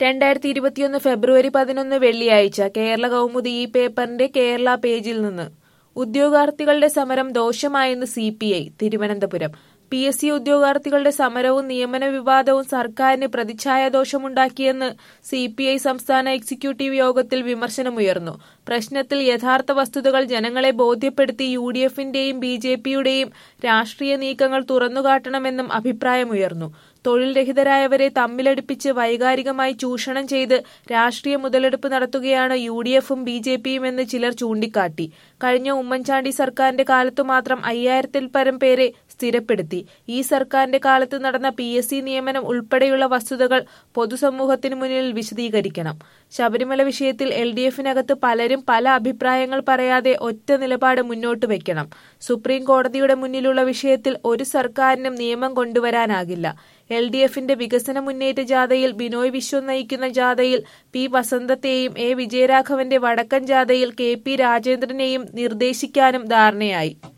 രണ്ടായിരത്തി ഇരുപത്തിയൊന്ന് ഫെബ്രുവരി പതിനൊന്ന് വെള്ളിയാഴ്ച കേരള കൗമുദി ഈ പേപ്പറിന്റെ കേരള പേജിൽ നിന്ന് ഉദ്യോഗാർത്ഥികളുടെ സമരം ദോഷമായെന്ന് C P I Thiruvananthapuram P S C ഉദ്യോഗാർത്ഥികളുടെ സമരവും നിയമന വിവാദവും സർക്കാരിന് പ്രതിച്ഛായ ദോഷമുണ്ടാക്കിയെന്ന് സി പി ഐ സംസ്ഥാന എക്സിക്യൂട്ടീവ് യോഗത്തിൽ വിമർശനമുയർന്നു പ്രശ്നത്തിൽ യഥാർത്ഥ വസ്തുതകൾ ജനങ്ങളെ ബോധ്യപ്പെടുത്തി യു ഡി എഫിന്റെയും ബി ജെ പിയുടെയും രാഷ്ട്രീയ നീക്കങ്ങൾ തുറന്നുകാട്ടണമെന്നും അഭിപ്രായമുയർന്നു തൊഴിൽ രഹിതരായവരെ തമ്മിലടിപ്പിച്ച് വൈകാരികമായി ചൂഷണം ചെയ്ത് രാഷ്ട്രീയ മുതലെടുപ്പ് നടത്തുകയാണ് യു ഡി എഫും ബി ജെ പിയും എന്ന് ചിലർ ചൂണ്ടിക്കാട്ടി കഴിഞ്ഞ ഉമ്മൻചാണ്ടി സർക്കാരിന്റെ കാലത്തു മാത്രം അയ്യായിരത്തിൽ പരം പേരെ സ്ഥിരപ്പെടുത്തി ഈ സർക്കാരിന്റെ കാലത്ത് നടന്ന പി എസ് സി നിയമനം ഉൾപ്പെടെയുള്ള വസ്തുതകൾ പൊതുസമൂഹത്തിന് മുന്നിൽ വിശദീകരിക്കണം ശബരിമല വിഷയത്തിൽ എൽ ഡി എഫിനകത്ത് പലരും പല അഭിപ്രായങ്ങൾ പറയാതെ ഒറ്റ നിലപാട് മുന്നോട്ട് വെക്കണം സുപ്രീം കോടതിയുടെ മുന്നിലുള്ള വിഷയത്തിൽ ഒരു സർക്കാരിനും നിയമം കൊണ്ടുവരാനാകില്ല എൽ ഡി എഫിന്റെ വികസന മുന്നേറ്റ ജാഥയിൽ ബിനോയ് വിശ്വം നയിക്കുന്ന ജാഥയിൽ പി വസന്തത്തെയും എ വിജയരാഘവന്റെ വടക്കൻ ജാഥയിൽ കെ പി രാജേന്ദ്രനെയും നിർദ്ദേശിക്കാനും ധാരണയായി